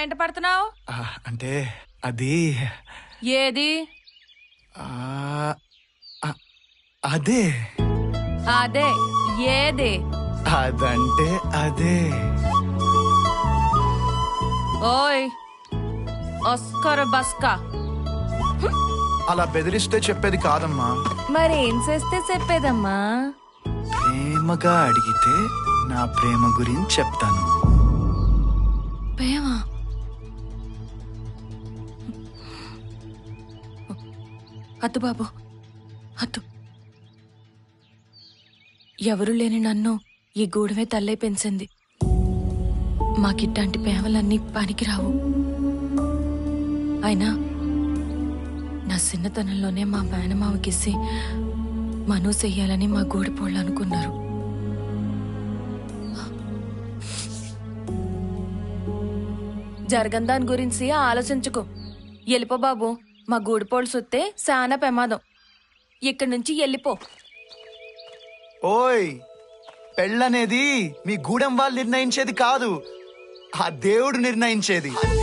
ఎంట పడుతున్నావు ఆ, అంటే అది ఏది ఆ, ఆ, అదే అదే ఏది అదంటే అదే ఓయ్ ఒస్కర్ బస్కా అలా బెదిరిస్తే చెప్పేది కాదమ్మా మరి ఏం చేస్తే చెప్పేదమ్మా ప్రేమగా అడిగితే నా ప్రేమ గురించి చెప్తాను ప్రేమ అద్దు బాబు అద్దు ఎవరు లేని నన్ను ఈ గూడమే తల్లై పెంచింది మాకిట్లాంటి ప్రేమలన్నీ పనికిరావు అయినా నా చిన్నతనంలోనే మా మేనమామకిసి మను చెయ్యాలని మా గూడిపోళ్ళు అనుకున్నారు జరగని దాని గురించి ఆలోచించుకో వెళ్ళిపో బాబు మా గూడిపోళ్ళు సుత్తే చాలా ప్రమాదం ఇక్కడి నుంచి వెళ్ళిపో ఓయ్ పెళ్ళనేది మీ గూడెం వాళ్ళు నిర్ణయించేది కాదు ఆ దేవుడు నిర్ణయించేది